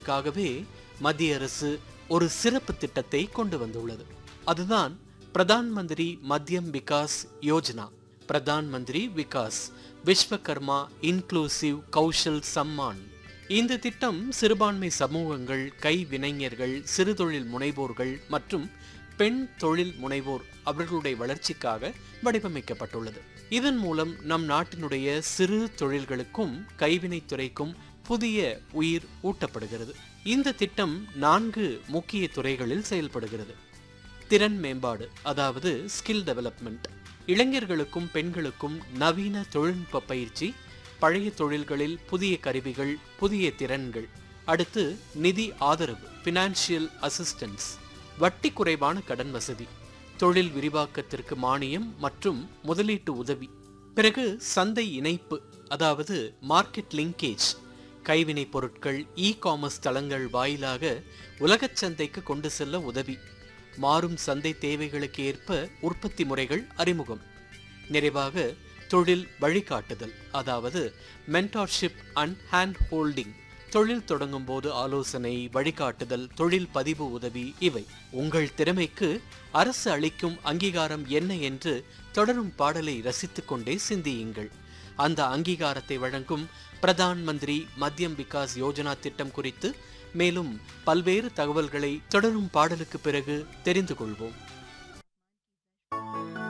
காகவே மத்திய அரசு ஒரு சிறப்பு திட்டத்தை கொண்டு வந்துள்ளது அதுதான் பிரதான் மந்திரி மத்தியம் விகாஸ் யோஜனா பிரதான் மந்திரி விகாஸ் விஸ்வகர்மா இன்க்ளூசிவ் கௌஷல் சம்மான் இந்த திட்டம் சிறுபான்மை சமூகங்கள் கைவினைஞர்கள் சிறுதொழில் முனைவோர்கள் மற்றும் பெண் தொழில் முனைவோர் அவர்களுடைய வளர்ச்சிக்காக வடிவமைக்கப்பட்டுள்ளது இதன் மூலம் நம் நாட்டினுடைய சிறு தொழில்களுக்கும் கைவினைத் துறைக்கும் புதிய உயிர் ஊட்டப்படுகிறது இந்த திட்டம் நான்கு முக்கிய துறைகளில் செயல்படுகிறது திறன் மேம்பாடு அதாவது ஸ்கில் டெவலப்மெண்ட் இளைஞர்களுக்கும் பெண்களுக்கும் நவீன தொழில்நுட்ப பயிற்சி பழைய தொழில்களில் புதிய கருவிகள் புதிய திறன்கள் அடுத்து நிதி ஆதரவு ஃபினான்ஷியல் அசிஸ்டன்ஸ் வட்டி குறைவான கடன் வசதி தொழில் விரிவாக்கத்திற்கு மானியம் மற்றும் முதலீட்டு உதவி பிறகு சந்தை இணைப்பு அதாவது மார்க்கெட் லிங்கேஜ் கைவினைப் பொருட்கள் இ காமர்ஸ் தளங்கள் வாயிலாக உலகச் சந்தைக்கு கொண்டு செல்ல உதவி மாறும் சந்தை தேவைகளுக்கு ஏற்ப உற்பத்தி முறைகள் அறிமுகம் நிறைவாக தொழில் வழிகாட்டுதல் அதாவது மென்டார்ஷிப் அண்ட் ஹேண்ட் ஹோல்டிங் தொழில் தொடங்கும் போது ஆலோசனை வழிகாட்டுதல் தொழில் பதிவு உதவி இவை உங்கள் திறமைக்கு அரசு அளிக்கும் அங்கீகாரம் என்ன என்று தொடரும் பாடலை ரசித்துக் கொண்டே சிந்தியுங்கள் அந்த அங்கீகாரத்தை வழங்கும் பிரதான் மந்திரி மத்தியம் விகாஸ் யோஜனா திட்டம் குறித்து மேலும் பல்வேறு தகவல்களை தொடரும் பாடலுக்கு பிறகு தெரிந்து கொள்வோம்